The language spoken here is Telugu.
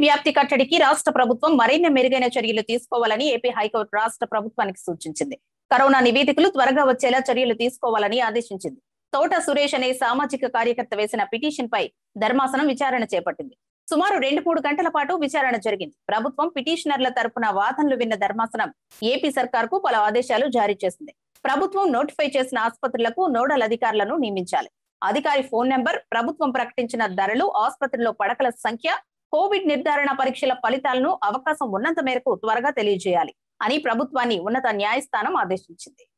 వ్యాప్తి కట్టడికి రాష్ట్ర ప్రభుత్వం మరిన్ని మెరుగైన చర్యలు తీసుకోవాలని ఏపీ హైకోర్టు రాష్ట్ర ప్రభుత్వానికి సూచించింది కరోనా నివేదికలు త్వరగా వచ్చేలా చర్యలు తీసుకోవాలని ఆదేశించింది తోట సురేష్ అనే సామాజిక కార్యకర్త వేసిన పిటిషన్ పై ధర్మాసనం విచారణ చేపట్టింది సుమారు రెండు మూడు గంటల పాటు విచారణ జరిగింది ప్రభుత్వం పిటిషనర్ల తరపున వాదనలు విన్న ధర్మాసనం ఏపీ సర్కార్ కు పలు ఆదేశాలు జారీ చేసింది ప్రభుత్వం నోటిఫై చేసిన ఆసుపత్రులకు నోడల్ అధికారులను నియమించాలి అధికారి ఫోన్ నెంబర్ ప్రభుత్వం ప్రకటించిన ధరలు ఆసుపత్రిలో పడకల సంఖ్య కోవిడ్ నిర్ధారణ పరీక్షల ఫలితాలను అవకాశం ఉన్నంత మేరకు త్వరగా తెలియజేయాలి అని ప్రభుత్వాన్ని ఉన్నత న్యాయస్థానం ఆదేశించింది